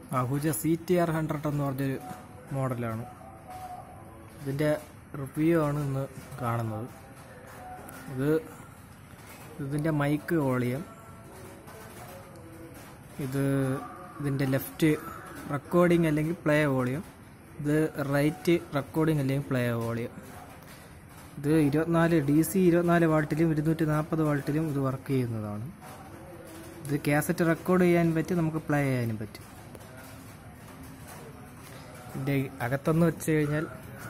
Ahuja C T R hundred എന്ന് പറഞ്ഞൊരു മോഡലാണ് ഇതിൻ്റെ റിവ്യൂ ആണ് ഇന്ന് കാണുന്നത് ഇത് ഇതിൻ്റെ മൈക്ക് വോളിയം ഇത് ഇതിൻ്റെ ലെഫ്റ്റ് റെക്കോർഡിംഗ് അല്ലെങ്കിൽ പ്ലേ വോളിയം ഇത് റൈറ്റ് റെക്കോർഡിംഗ് അല്ലെങ്കിൽ പ്ലേ വോളിയം ഇത് ഇരുപത്തിനാല് ഡി സി ഇരുപത്തിനാല് വാൾട്ടിലും ഇരുന്നൂറ്റി നാൽപ്പത് വാൾട്ടിലും ഇത് വർക്ക് ചെയ്യുന്നതാണ് ഇത് കാസറ്റ് റെക്കോർഡ് ചെയ്യാൻ പറ്റും നമുക്ക് പ്ലേ ചെയ്യാനും പറ്റും ഇതിൻ്റെ അകത്തൊന്ന് വെച്ച് കഴിഞ്ഞാൽ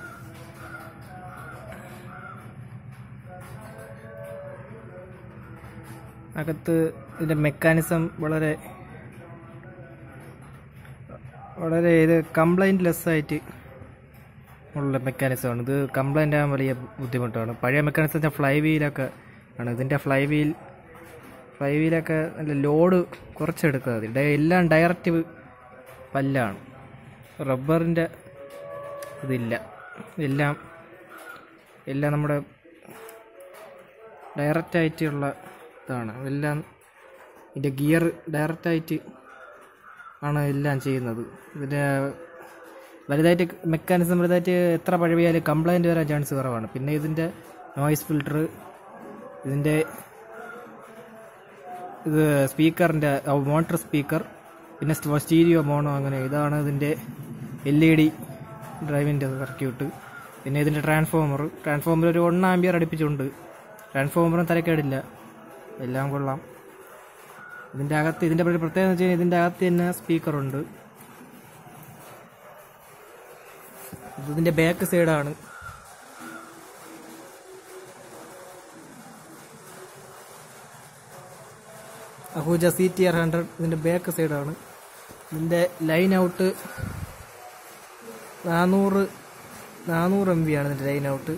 അകത്ത് ഇതിൻ്റെ മെക്കാനിസം വളരെ വളരെ ഇത് കംപ്ലൈൻറ്റ് ലെസ് ആയിട്ട് ഉള്ള മെക്കാനിസമാണ് ഇത് കംപ്ലൈൻ്റ് ആകാൻ വലിയ ബുദ്ധിമുട്ടാണ് പഴയ മെക്കാനിസം വെച്ചാൽ ഫ്ലൈ വീലൊക്കെ ആണ് ഇതിൻ്റെ ഫ്ലൈ വീൽ ഫ്ലൈ വീലൊക്കെ നല്ല ലോഡ് കുറച്ചെടുക്കുക മതി ഡയ- എല്ലാം ഡയറക്റ്റ് പല്ലാണ് റബ്ബറിൻ്റെ ഇതില്ല എല്ലാം എല്ലാം നമ്മുടെ ഡയറക്റ്റായിട്ടുള്ള ഇതാണ് എല്ലാം ഇതിൻ്റെ ഗിയർ ഡയറക്റ്റായിട്ട് ആണ് എല്ലാം ചെയ്യുന്നത് ഇതിൻ്റെ വലുതായിട്ട് മെക്കാനിസം വലുതായിട്ട് എത്ര പഴവിയാലും കംപ്ലൈൻറ്റ് വരാൻ ചാൻസ് കുറവാണ് പിന്നെ ഇതിൻ്റെ നോയിസ് ഫിൽട്ടർ ഇതിൻ്റെ ഇത് സ്പീക്കറിൻ്റെ മോട്ടർ സ്പീക്കർ പിന്നെ സ്റ്റീരിയോ മോണോ അങ്ങനെ ഇതാണ് ഇതിൻ്റെ എൽ ഇ ഡി ഡ്രൈവിൻ്റെ സർക്യൂട്ട് പിന്നെ ഇതിൻ്റെ ട്രാൻസ്ഫോമർ ട്രാൻസ്ഫോമർ ഒരു ഒന്ന് ആംബിയർ അടുപ്പിച്ചുണ്ട് ട്രാൻസ്ഫോമറും തലക്കേടില്ല എല്ലാം കൊള്ളാം ഇതിൻ്റെ അകത്ത് ഇതിൻ്റെ ഒരു പ്രത്യേകത എന്ന് വെച്ച് കഴിഞ്ഞാൽ ഇതിൻ്റെ അകത്ത് തന്നെ സ്പീക്കറുണ്ട് ഇത് ഇതിൻ്റെ ബാക്ക് സൈഡാണ് Ahuja C T R hundred ഇതിൻ്റെ ബാക്ക് സൈഡാണ് ഇതിൻ്റെ ലൈൻ ഔട്ട് നാനൂറ് നാനൂറ് എം ബി ആണ് ഇതിൻ്റെ ലൈൻ ഔട്ട്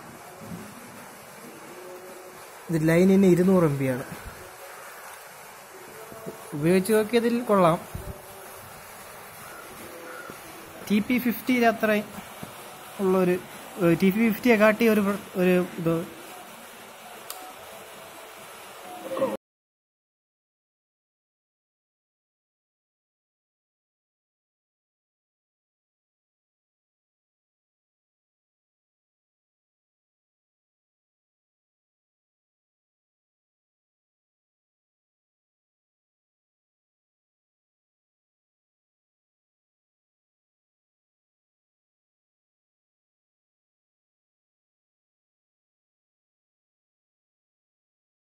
ഇത് ലൈനിന് ഇരുന്നൂറ് എം ബി ആണ് ഉപയോഗിച്ച് നോക്കിയതിൽ കൊള്ളാം ടി പി ഫിഫ്റ്റിയിൽ അത്രയും ഉള്ളൊരു ടി പി ഫിഫ്റ്റിയെ കാട്ടി ഒരു പ്ര- ഒരു ഇത്